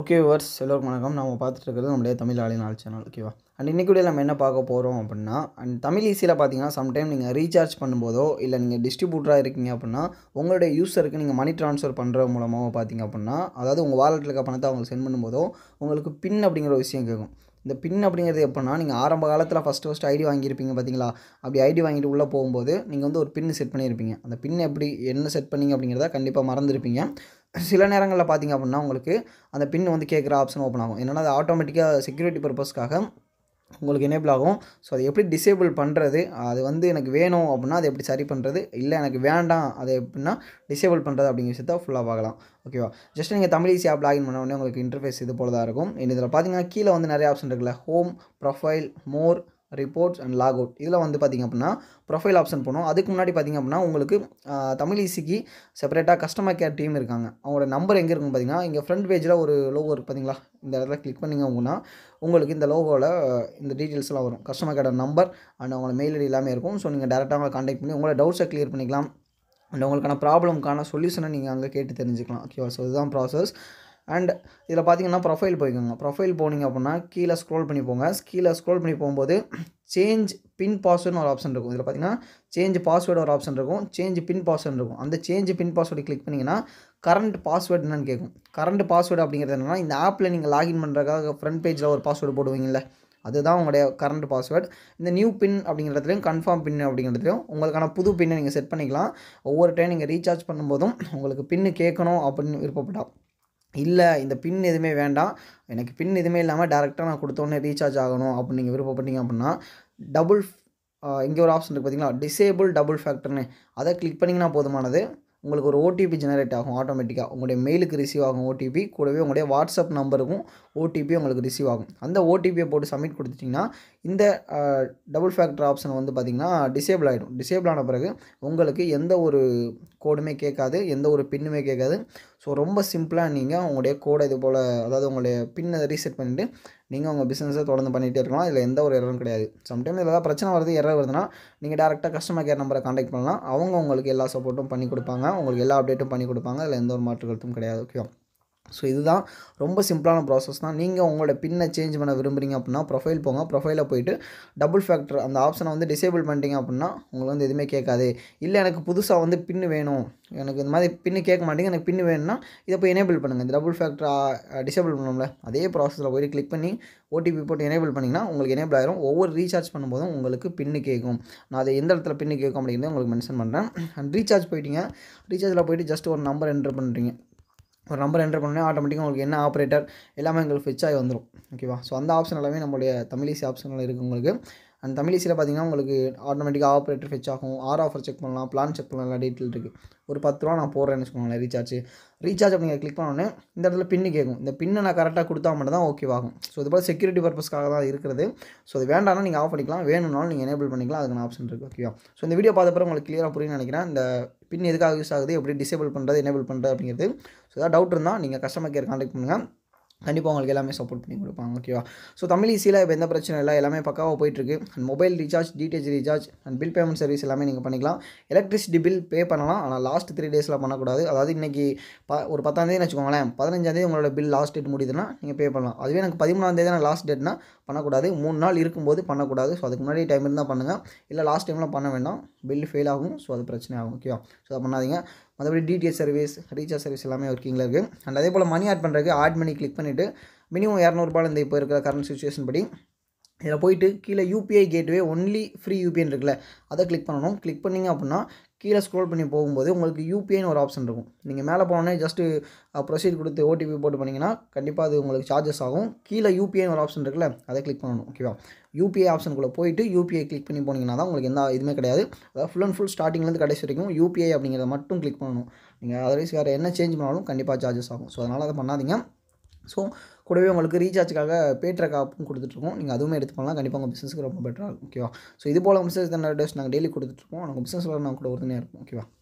okay verse எல்லோருக்கும் வணக்கம் நம்ம பார்த்துட்டு இருக்கிறது நம்மளுடைய தமிழ் ஆளி நாள் சேனல் ஓகேவா அண்ட் இன்றைக்கி கூட நம்ம என்ன பார்க்க போகிறோம் அப்படின்னா அண்ட் தமிழ் ஈஸியில் பார்த்தீங்கன்னா சம்டைம் நீங்கள் ரீசார்ஜ் பண்ணும்போதோ இல்லை நீங்கள் டிஸ்ட்ரிபியூட்டராக இருக்கீங்க அப்படின்னா உங்களுடைய யூஸருக்கு நீங்கள் மணி ட்ரான்ஸ்ஃபர் பண்ணுற மூலமாக பார்த்தீங்க அப்படின்னா அதாவது உங்கள் வாலெட்டில் இருக்க பணத்தை அவங்களுக்கு சென்ட் பண்ணும்போதோ உங்களுக்கு பின் அப்படிங்கிற ஒரு விஷயம் கேட்கும் இந்த பின் அப்படிங்கிறது எப்படின்னா நீங்கள் ஆரம்ப காலத்தில் ஃபஸ்ட்டு ஃபஸ்ட்டு ஐடி வாங்கியிருப்பீங்க பார்த்தீங்களா அப்படி ஐடி வாங்கிட்டு உள்ளே போகும்போது நீங்கள் வந்து ஒரு பின் செட் பண்ணியிருப்பீங்க அந்த பின் எப்படி என்ன செட் பண்ணீங்க அப்படிங்கிறத கண்டிப்பாக மறந்துருப்பீங்க சில நேரங்களில் பார்த்தீங்க அப்படின்னா உங்களுக்கு அந்த பின் வந்து கேட்குற ஆப்ஷன் ஓப்பன் ஆகும் என்னென்னா அது ஆட்டோமேட்டிக்காக செக்யூரிட்டி பர்பஸ்க்காக உங்களுக்கு எனேபிள் ஆகும் ஸோ அதை எப்படி டிசேபிள் பண்ணுறது அது வந்து எனக்கு வேணும் அப்படின்னா அதை எப்படி சரி பண்ணுறது இல்லை எனக்கு வேண்டாம் அதை எப்படின்னா டிசேபிள் பண்ணுறது அப்படிங்கிற விஷயத்த ஃபுல்லாக பார்க்கலாம் ஓகேவா ஜஸ்ட் நீங்கள் தமிழ் ஈஸி ஆப் லாகின் பண்ண உடனே உங்களுக்கு இன்டர்ஃபேஸ் இது போல தான் இருக்கும் இதில் பார்த்தீங்கன்னா கீழே வந்து நிறைய ஆப்ஷன் இருக்குல்ல home profile more reports and log out இதில் வந்து பார்த்திங்க அப்படின்னா ப்ரொஃபைல் ஆப்ஷன் போகணும் அதுக்கு முன்னாடி பார்த்திங்க அப்படின்னா உங்களுக்கு ஆஹ், தமிழ் ஈஸிக்கு செப்பரேட்டாக கஸ்டமர் கேர் டீம் இருக்காங்க அவங்களோட நம்பர் எங்கே இருக்குன்னு பார்த்தீங்கன்னா இங்கே ஃப்ரண்ட் பேஜில் ஒரு லோகோ இருக்குது பார்த்தீங்களா இந்த இடத்துல கிளிக் பண்ணிங்க அப்படின்னா உங்களுக்கு இந்த லோகோவில் இந்த டீட்டெயில்ஸ்லாம் வரும் கஸ்டமர் கேரோட நம்பர் அண்ட் அவங்களோட மெயில் ஐடி எல்லாமே இருக்கும் ஸோ நீங்கள் டேரெக்டாக அவங்களை காண்டாக்ட் பண்ணி உங்களோட டவுட்ஸை க்ளியர் பண்ணிக்கலாம் அண்ட் உங்களுக்கான ப்ராப்ளம்க்கான சொல்யூஷனை நீங்கள் அங்கே கேட்டு தெரிஞ்சுக்கலாம் ஓகேவா ஸோ இதுதான் ப்ராசஸ் அண்ட் இதில் பார்த்தீங்கன்னா ப்ரொஃபைல் போய்க்கோங்க ப்ரொஃபைல் போனீங்க அப்படின்னா கீழே ஸ்க்ரோல் பண்ணி போங்க கீழே ஸ்க்ரோல் பண்ணி போகும்போது சேஞ்ச் பின் பாஸ்வேர்டுன்னு ஒரு ஆப்ஷன் இருக்கும் இதில் பார்த்தீங்கன்னா சேஞ்ச் பாஸ்வேர்டு ஒரு ஆப்ஷன் இருக்கும் சேஞ்ச் பின் பாஸ்வேர்டு இருக்கும் அந்த சேஞ்ச் பின் பாஸ்வேர்டு கிளிக் பண்ணிங்கன்னா கரண்ட் பாஸ்வேர்டு என்னன்னு கேட்கும் கரண்ட் பாஸ்வேர்டு அப்படிங்கிறது என்னன்னா இந்த ஆப்பில் நீங்கள் லாகின் பண்ணுறதுக்காக ஃப்ரண்ட் பேஜில் ஒரு பாஸ்வேர்டு போடுவீங்கல்ல அதுதான் உங்களுடைய கரண்ட் பாஸ்வேர்டு இந்த நியூ பின் அப்படிங்கிறதுலையும் கன்ஃபார்ம் பின் அப்படிங்கிறதுலையும் உங்களுக்கான புது பின்னை நீங்கள் செட் பண்ணிக்கலாம் ஒவ்வொரு டைம் நீங்கள் ரீசார்ஜ் பண்ணும்போதும் உங்களுக்கு பின்னு கேட்கணும் அப்படின்னு விருப்பப்பட்டா இல்லை இந்த பின் எதுவுமே வேண்டாம் எனக்கு பின் எதுவுமே இல்லாமல் டேரெக்டாக நான் கொடுத்தோன்னே ரீசார்ஜ் ஆகணும் அப்படின்னு நீங்கள் விருப்பப்பட்டீங்க அப்படின்னா டபுள் இங்கே ஒரு ஆப்ஷன் இருக்குது பார்த்தீங்களா டிசேபிள் டபுள் ஃபேக்டர்னு அதை கிளிக் பண்ணிங்கன்னா போதுமானது உங்களுக்கு ஒரு ஓடிபி ஜெனரேட் ஆகும் ஆட்டோமேட்டிக்காக உங்களுடைய மெயிலுக்கு ரிசீவ் ஆகும் ஓடிபி கூடவே உங்களுடைய வாட்ஸ்அப் நம்பருக்கும் ஓடிபி உங்களுக்கு ரிசீவ் ஆகும் அந்த ஓடிபியை போட்டு சப்மிட் கொடுத்துட்டிங்கன்னா இந்த டபுள் ஃபேக்டர் ஆப்ஷன் வந்து பார்த்திங்கன்னா டிசேபிள் ஆகிடும் டிசேபிள் ஆன பிறகு உங்களுக்கு எந்த ஒரு கோடுமே கேட்காது எந்த ஒரு பின்னுமே கேட்காது ஸோ ரொம்ப சிம்பிளாக நீங்கள் உங்களுடைய கோடை இது போல் அதாவது உங்களுடைய பின்னை ரீசெட் பண்ணிவிட்டு நீங்கள் உங்கள் பிஸ்னஸை தொடர்ந்து பண்ணிகிட்டே இருக்கலாம் இதில் எந்த ஒரு எரரும் கிடையாது சம்டைம் இதில் ஏதாவது பிரச்சனை வருது எரர் வருதுன்னா நீங்கள் டேரெக்டாக கஸ்டமர் கேர் நம்பரை காண்டாக்ட் பண்ணலாம் அவங்க உங்களுக்கு எல்லா சப்போர்ட்டும் பண்ணி கொடுப்பாங்க உங்களுக்கு எல்லா அப்டேட்டும் பண்ணி கொடுப்பாங்க அதில் எந்த ஒரு மாற்று கருத்தும் கிடையாது ஓகே ஸோ இதுதான் ரொம்ப சிம்பிளான ப்ராசஸ் தான் நீங்கள் உங்களோட பின்னை சேஞ்ச் பண்ண விரும்புறீங்க அப்படின்னா ப்ரொஃபைல் போங்க ப்ரொஃபைலில் போயிட்டு டபுள் ஃபேக்டர் அந்த ஆப்ஷனை வந்து டிசேபிள் பண்ணிட்டீங்க அப்படின்னா உங்களுக்கு வந்து எதுவுமே கேட்காது இல்லை எனக்கு புதுசாக வந்து பின்னு வேணும் எனக்கு இந்த மாதிரி பின்னு கேட்க மாட்டேங்க எனக்கு பின்னு வேணும்னா இதை போய் எனேபிள் பண்ணுங்கள் இந்த டபுள் ஃபேக்டர் டிசேபிள் பண்ணோம்ல அதே ப்ராசஸில் போயிட்டு கிளிக் பண்ணி ஓடிபி போட்டு எனேபிள் பண்ணிங்கன்னா உங்களுக்கு எனேபிள் ஆயிரும் ஒவ்வொரு ரீசார்ஜ் பண்ணும்போதும் உங்களுக்கு பின்னு கேட்கும் நான் அதை எந்த இடத்துல பின்னு கேட்கும் அப்படிங்கிறத உங்களுக்கு மென்ஷன் பண்ணுறேன் அண்ட் ரீசார்ஜ் போயிட்டீங்க ரீசார்ஜில் போயிட்டு ஜஸ்ட் ஒரு நம்பர் என்டர் பண்ணுறீங்க ஒரு நம்பர் என்டர் பண்ணோன்னே ஆட்டோமேட்டிக்காக உங்களுக்கு என்ன ஆப்ரேட்டர் எல்லாமே உங்களுக்கு ஃபிச் ஆகி வந்துடும் ஓகேவா ஸோ அந்த ஆப்ஷன் எல்லாமே நம்மளுடைய தமிழிசி ஆப்ஷனில் இருக்குது உங்களுக்கு அந்த தமிழிசியில் பார்த்தீங்கன்னா உங்களுக்கு ஆட்டோமேட்டிக்காக ஆப்ரேட்டர் ஃபெச் ஆகும் ஆர் ஆஃபர் செக் பண்ணலாம் பிளான் செக் பண்ணலாம் எல்லா டீட்டெயில் இருக்குது ஒரு பத்து ரூபா நான் போடுறேன்னு வச்சுக்கோங்களேன் ரீசார்ஜ் ரீசார்ஜ் அப்படிங்கிற கிளிக் பண்ணோன்னே இந்த இடத்துல பின்னு கேட்கும் இந்த பின்னை நான் கரெக்டாக கொடுத்தா மட்டும் தான் ஓகே ஆகும் ஸோ இது போல் செக்யூரிட்டி பர்பஸ்க்காக தான் இருக்கிறது ஸோ அது வேண்டாம்னா நீங்கள் ஆஃப் பண்ணிக்கலாம் வேணும்னாலும் நீங்கள் எனேபிள் பண்ணிக்கலாம் அதுக்கான ஆப்ஷன் இருக்குது ஓகேவா ஸோ இந்த வீடியோ பார்த்த பிறகு உங்களுக்கு கிளியராக புரியும்னு நினைக்கிறேன் இந்த பின் எதுக்காக யூஸ் ஆகுது எப்படி டிசேபிள் பண்ணுறது எனேபிள் பண்ணுறது அப்படிங்கிறது ஸோ ஏதாவது டவுட் இருந்தால் நீங்கள் கஸ்டமர் கேர் கான்டாக்ட் பண்ணுங்கள் கண்டிப்பாக உங்களுக்கு எல்லாமே சப்போர்ட் பண்ணி கொடுப்பாங்க ஓகேவா ஸோ தமிழ் ஈஸியில் இப்போ எந்த பிரச்சனை இல்லை எல்லாமே பக்காவாக போயிட்டுருக்கு and mobile recharge DTH recharge and bill payment service எல்லாமே நீங்கள் பண்ணிக்கலாம் எலக்ட்ரிசிட்டி பில் பே பண்ணலாம் ஆனால் லாஸ்ட் த்ரீ டேஸில் பண்ணக்கூடாது அதாவது இன்றைக்கி ப ஒரு பத்தாந்தேதினு வச்சுக்கோங்களேன் பதினஞ்சாந்தேதி உங்களோட பில் லாஸ்ட் டேட் முடியுதுன்னா நீங்கள் பே பண்ணலாம் அதுவே எனக்கு பதிமூணாந்தேதி நான் லாஸ்ட் டேட்னா பண்ணக்கூடாது மூணு நாள் இருக்கும்போது பண்ணக்கூடாது ஸோ அதுக்கு முன்னாடி டைம் இருந்தால் பண்ணுங்கள் இல்லை லாஸ்ட் டைம்லாம் பண்ண வேண்டாம் பில் ஃபெயில் ஆகும் ஸோ அது பிரச்சனை ஆகும் ஓகேவா ஸோ அதை பண்ணாதீங்க மற்றபடி டிடிஎச் சர்வீஸ் ரீசார்ஜ் சர்வீஸ் எல்லாமே ஒர்க்கிங்கில் இருக்குது அண்ட் அதே போல் மணி ஆட் பண்ணுறதுக்கு ஆட் மணி கிளிக் பண்ணிவிட்டு மினிமம் இரநூறுபால இந்த இப்போ இருக்கிற கரண்ட் சுச்சுவேஷன் படி இதில் போயிட்டு கீழே யூபிஐ கேட்வே ஒன்லி ஃப்ரீ யூபிஐன்னு இருக்குல்ல அதை கிளிக் பண்ணணும் கிளிக் பண்ணிங்க அப்படின்னா கீழே ஸ்க்ரோல் பண்ணி போகும்போது உங்களுக்கு யூபிஐன்னு ஒரு ஆப்ஷன் இருக்கும் நீங்கள் மேலே போனோடனே ஜஸ்ட்டு ப்ரொசீட் கொடுத்து ஓடிபி போட்டு பண்ணிங்கன்னா கண்டிப்பாக அது உங்களுக்கு சார்ஜஸ் ஆகும் கீழே யூபிஐன்னு ஒரு ஆப்ஷன் இருக்குல்ல அதை கிளிக் பண்ணணும் ஓகேவா யூபிஐ ஆப்ஷனுக்குள்ளே போயிட்டு யூபிஐ கிளிக் பண்ணி போனீங்கன்னா தான் உங்களுக்கு எந்த இதுவுமே கிடையாது அதாவது ஃபுல் அண்ட் ஃபுல் ஸ்டார்டிங்லேருந்து கடைசி வரைக்கும் யூபிஐ அப்படிங்கிறத மட்டும் கிளிக் பண்ணணும் நீங்கள் அதர்வைஸ் வேறு என்ன சேஞ்ச் பண்ணாலும் கண்டிப்பாக சார்ஜஸ் ஆகும் ஸோ அதனால் அதை பண்ணாதீங்க ஸோ கூடவே உங்களுக்கு ரீசார்ஜுக்காக பேட்ரக் ஆப்பும் கொடுத்துட்ருக்கோம் நீங்கள் அதுவுமே எடுத்து பண்ணலாம் கண்டிப்பாக உங்கள் பிஸ்னஸுக்கு ரொம்ப பெட்டராக இருக்கும் ஓகேவா ஸோ இது போல் பிஸ்னஸ் தான் நாங்கள் டெய்லி கொடுத்துட்ருக்கோம் உங்கள் பிஸ்னஸில் நான் கூட உறுதுணையாக இருக்கும் ஓகேவா